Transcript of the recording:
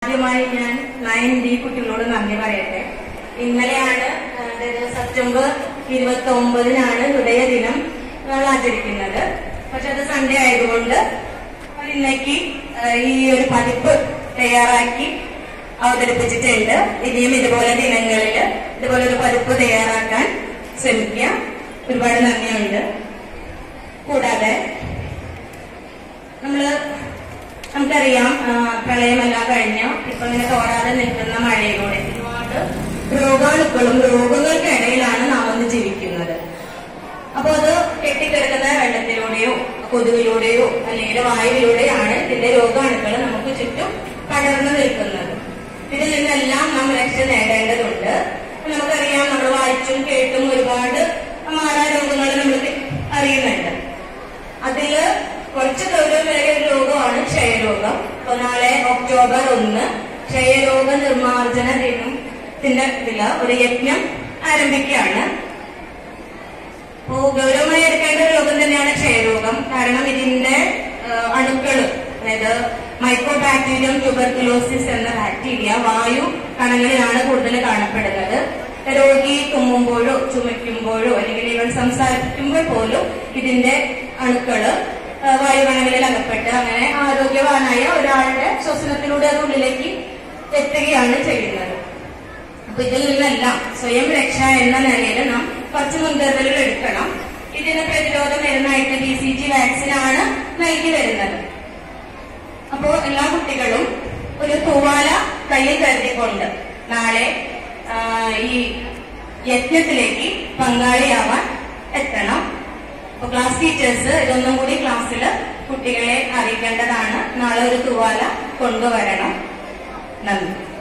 ആദ്യമായി ഞാൻ nine D കുട്ടികളോട് നന്ദി പറയട്ടെ ഇന്നലെയാണ് ആ, അതായത് സെപ്റ്റംബർ ഇരുപത്തി ഒമ്പതിനാണ് ഹൃദയ ദിനം നമ്മൾ ആചരിക്കുന്നത് പക്ഷെ അത് സൺഡേ ആയതുകൊണ്ട് അവർ ഇന്നേക്ക് ആ, ഈ ഒരു പതിപ്പ് തയ്യാറാക്കി അവതരിപ്പിച്ചിട്ടുണ്ട് ഇനിയും ഇതുപോലെ ദിനങ്ങളിൽ ഇതുപോലെ ഒരു പതിപ്പ് തയ്യാറാക്കാൻ ശ്രമിക്കുക ഒരുപാട് നന്ദിയുണ്ട് കൂടാതെ നമ്മള് നമുക്കറിയാം ആ, പ്രളയമെല്ലാം കഴിഞ്ഞ് ഇപ്പൊ ഇങ്ങനെ തോരാതെ നിൽക്കുന്ന മഴയിലൂടെ ഒരുപാട് രോഗാണുക്കളും രോഗങ്ങൾക്കിടയിലാണ് നാം ഒന്ന് ജീവിക്കുന്നത് അപ്പൊ അത് കെട്ടിക്കിടക്കുന്ന വെള്ളത്തിലൂടെയോ കൊതുകിലൂടെയോ അല്ലെങ്കിൽ വായുവിലൂടെയാണ് ഇതിന്റെ രോഗാണുക്കൾ നമുക്ക് ചുറ്റും പടർന്നു നിൽക്കുന്നത് ഇതിൽ നിന്നെല്ലാം നാം രക്ഷ നേടേണ്ടതുണ്ട് നമുക്കറിയാം നമ്മൾ വായിച്ചും കേട്ടും ഒരുപാട് മാറാ രോഗങ്ങൾ നമ്മൾ അറിയുന്നുണ്ട് അതില് കുറച്ച് ഗൗരവമേറിയ ഒരു രോഗമാണ് ക്ഷയരോഗം അപ്പൊ നാളെ ഒക്ടോബർ ഒന്ന് ക്ഷയരോഗ നിർമ്മാർജ്ജന ദിനത്തിന്റെ ഇതില് ഒരു യജ്ഞം ആരംഭിക്കുകയാണ് അപ്പോ ഗൗരവമായി എടുക്കേണ്ട ഒരു രോഗം തന്നെയാണ് ക്ഷയരോഗം കാരണം ഇതിന്റെ അണുക്കള് അതായത് മൈക്രോബാക്ടീരിയം ട്യൂബർക്കുലോസിസ് എന്ന ബാക്ടീരിയ വായു കണങ്ങളിലാണ് കൂടുതൽ കാണപ്പെടുന്നത് രോഗി തുമ്മുമ്പോഴോ ചുമയ്ക്കുമ്പോഴോ അല്ലെങ്കിൽ ഇവൻ സംസാരിക്കുമ്പോൾ പോലും ഇതിന്റെ അണുക്കള് ആ, വായുകണങ്ങളിൽ അകപ്പെട്ട് അങ്ങനെ ആരോഗ്യവാനായ ഒരാളുടെ ശ്വസനത്തിലൂടെ അത് ഉള്ളിലേക്ക് എത്തുകയാണ് ചെയ്യുന്നത് അപ്പൊ ഇതിൽ നിന്നെല്ലാം സ്വയം രക്ഷ എന്ന നിലയിൽ നാം കുറച്ച് മുൻകരുതലുകൾ എടുക്കണം ഇതിന് പ്രതിരോധ മരുന്നായിട്ട് ബി സി ജി വാക്സിൻ ആണ് നൽകി വരുന്നത് അപ്പോ എല്ലാ കുട്ടികളും ഒരു തൂവാല കയ്യിൽ കരുതിക്കൊണ്ട് നാളെ ആ, ഈ യജ്ഞത്തിലേക്ക് പങ്കാളിയാവാൻ എത്തണം അപ്പൊ ക്ലാസ് ടീച്ചേഴ്സ് ഇതൊന്നും കൂടി ക്ലാസ്സിൽ കുട്ടികളെ അറിയിക്കേണ്ടതാണ് നാളെ ഒരു തൂവാല കൊണ്ടുവരണം നന്ദി